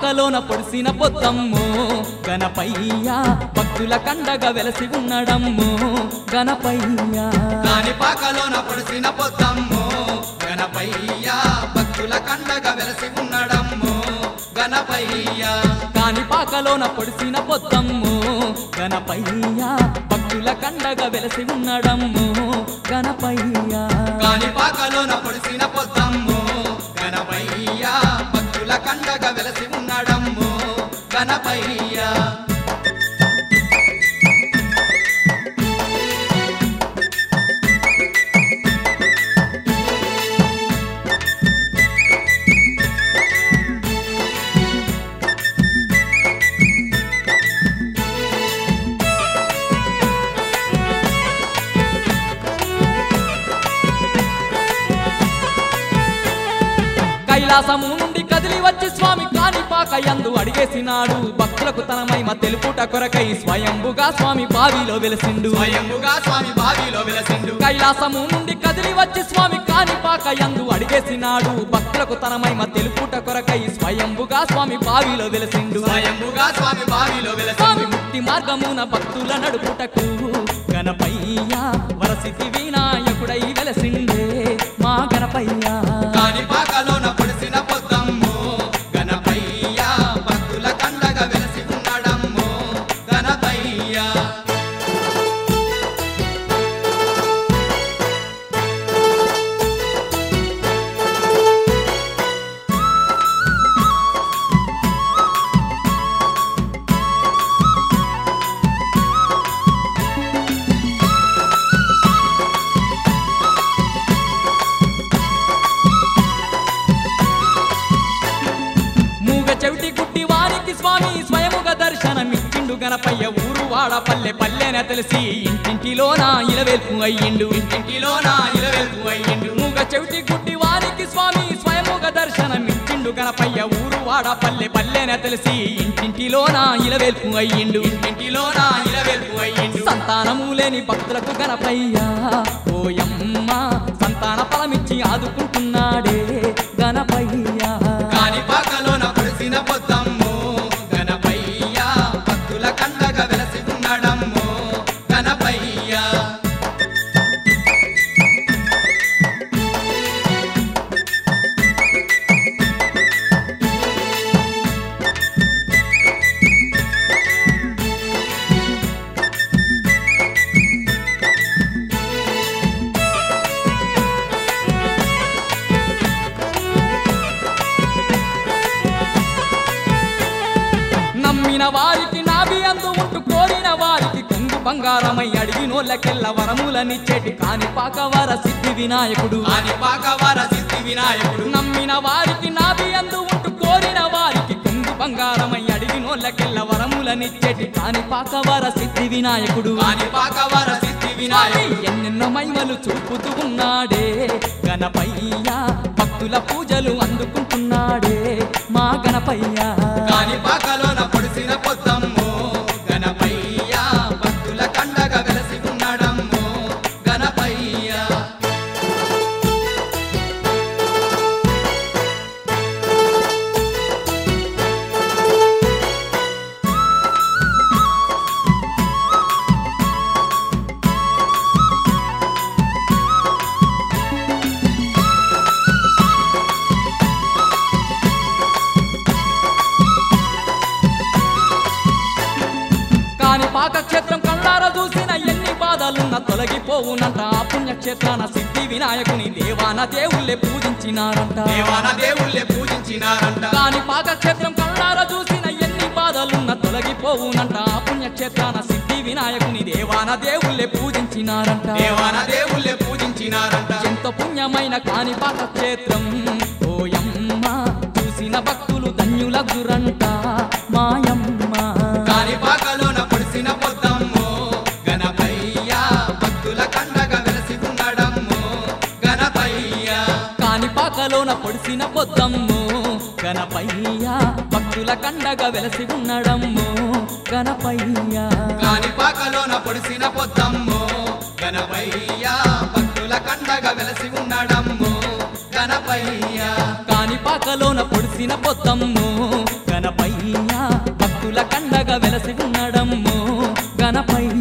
కానిపాకలోన పొడిసిన పొద్దమ్ము గణపయ్య భక్తుల కండగా వెలసి ఉన్నడమ్ము గణపయ్య కానిపాకలోన పొడిసిన పొద్దమ్ము గణపయ్య భక్తుల కండగా వెలసి ఉన్నడమ్ము గణపయ్య కానిపాకలోన పొడిసిన పొద్దమ్ము గణపయ్య భక్తుల కండగా వెలసి ఉన్నడమ్ము గణపయ్య కానిపాకలోన పొడిసిన పొద్దమ్ము గణపయ్య భక్తుల కండగా వెలసి ఉన్నడమ్ము గణపయ్య కైలాసము నుండి కదిలి వచ్చి స్వామి కానిపాక యందు అడిగేసినాడు భక్తులకు తన మహిమ తెలుపుట కొరకై స్వయంభుగా స్వామి బావిలో వెలసిండు స్వయంభుగా స్వామి బావిలో వెలసిండు కైలాసము నుండి కదిలి వచ్చి స్వామి కానిపాక యందు అడిగేసినాడు భక్తులకు తన మహిమ తెలుపుట కొరకై స్వయంభుగా స్వామి బావిలో వెలసిండు స్వయంభుగా స్వామి బావిలో స్వామి వెలసిండు ముక్తి మార్గమున భక్తుల నడుపుటకు గణపయ్య వరసిద్ధి వినాయకుడై వెలసిండే మా గణపయ్య కానిపాకలోన పొడిసిన పొద్దమ్ము గణపయ్య భక్తుల కండగా వెలసి ఉన్నాడమ్ము గణపయ్య మూగ చెవిటి గుట్టి వారికి స్వామి స్వయముగా దర్శనమిచ్చిండు గణపయ్య ఊరు వాడ పల్లె పల్లెన తెలిసి ఇంటింటిలోన ఇలవేల్పు అయ్యిండు ఇంటిలోన ఇలవెల్పు అయ్యిండు మూగ చెవిటి గుట్టి వారికి స్వామి స్వయముగా దర్శనమిచ్చిండు గణపయ్య ఊరు వాడ పల్లె పల్లెన తెలిసి ఇంటింటిలోన ఇలవేల్పు అయ్యిండు ఇంటిలోన ఇలవెల్పు అయ్యిండు సంతానము లేని భక్తులకు గణపయ్య ఓయమ్మ సంతాన ఫలమిచ్చి ఆదుకుంటున్నాడే గణపయ్య కానిపాకలోన పొడిసిన పొద్దమ్ము గణపయ్య భక్తుల కండగా వెలసి ఉన్నాడమ్ము గణపయ్య నమ్మిన వారికి నాభి అందు ఉంటూ కోరిన వారికి కొంగు బంగారమై అడిగినోళ్ళకెల్ల వరములనిచ్చేటి కానిపాక వర సిద్ధి వినాయకుడు కానిపాక వర సిద్ధి వినాయకుడు నమ్మిన వారికి నాభి అందు ఉంటూ కోరిన వారికి కొంగు బంగారమై అడిగినోళ్ళకెల్ల వరములనిచ్చేటి కానిపాక వర సిద్ధి వినాయకుడు కానిపాక వర సిద్ధి స్వామి వినాయకుడు ఎన్నెన్నో మహిమలు చూపుతూ ఉన్నాడే గణపయ్య భక్తుల పూజలు అందుకుంటున్నాడే మా గణపయ్య కానిపాకలోన పొడిసిన పొద్దమ్ము గణపయ్య భక్తుల కండగా వెలసి ఉన్నాడమ్ము గణపయ్య కాని పాకక్షేత్రం కళ్ళారా చూసిన ఎన్ని బాధలున్న తొలగిపోవునంట ఆ పుణ్యక్షేత్రాన సిద్ధి వినాయకుని దేవాన దేవుళ్ళే పూజించినారంట దేవాన దేవుళ్ళే పూజించినారంట కాని పాకక్షేత్రం కళ్ళారా చూసిన ఎన్ని బాధలున్న తొలగిపోవునంట ఆ పుణ్యక్షేత్రాన సిద్ధి వినాయకుని దేవాన దేవుళ్ళే పూజించినారంట దేవాన దేవుళ్ళే పూజించినారంట ఎంత పుణ్యమైన కాణిపాక క్షేత్రం ఓయమ్మ చూసిన భక్తులు ధన్యుల గురంట మాయమ్మ కానిపాకలోన పొడిసిన పొద్దమ్ము గణపయ్య భక్తుల కండగా వెలసి ఉన్నాడమ్ము గణపయ్య కాణిపాకలోన పొడిసిన పొద్దమ్ము గణపయ్య భక్తుల కండగా వెలసి ఉన్నడమ్ము గణపయ్య కానిపాకలోన పొడిసిన పొద్దమ్ము గణపయ్య భక్తుల కండగా వెలసి ఉన్నాడమ్ము గణపయ్య కాణిపాకలోన పొడిసిన పొద్దమ్ము గణపయ్య కండగా వెలసి ఉన్నాడమ్మో గణపయ్య